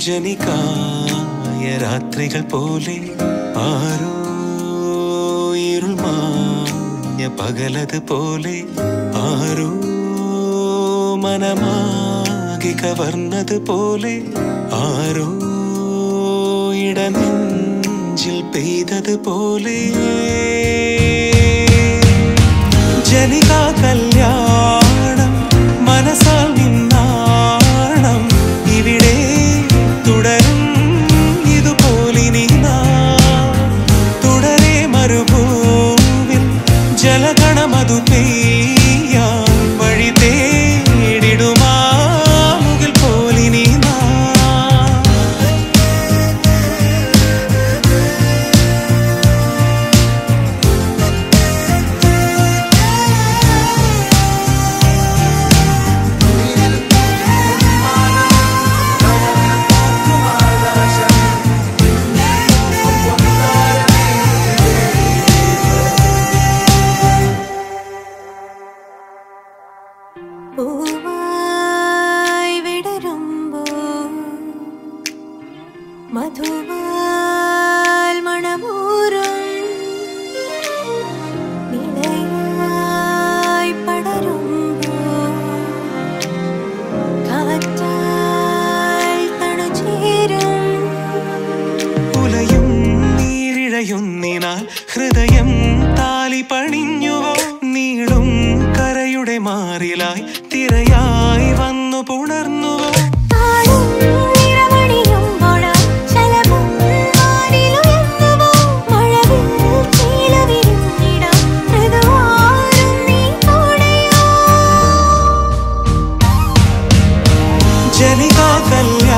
ജനികായ രാത്രികൾ പോലെ ആരോ ഇരുൾ മാഞ്ഞ പകലത് പോലെ ആരോ മനമാകെ കവർന്നത് പോലെ ആരോ ഇടനെഞ്ചിൽ പെയ്തത് പോലെ ജനിക കല്യാണം മനസ്സാൽ നിന്നാണം ഇവിടെ തുടരും ഇതുപോലിനി നാം തുടരെ മരുഭൂവിൽ ജലഗണമതു പെയ്യാൻ വഴി തേടിടുമാ മുകിൽ പോലിനി നാം പൂവായി വിടരുമ്പോൾ മധുവാൽ മണമൂറും നിലയായി പടരുമ്പോൾ കാറ്റാൽ തണുചേരും ഉലയും നീരിഴയുന്നിനാൽ ഹൃദയം താലി പണിഞ്ഞുവോ നീളും കരയുടെ മാറിലായി തിരയായി വന്നു പുണർന്നുവോ താളും നിറമണിയുമ്പോഴാ ശലഭം വാനിലുയർന്നുവോ മഴവിൽ ചീലവിരിഞ്ഞിടാം മൃദുവാരും നീ തോടെയോ ജനിക കല്യാണം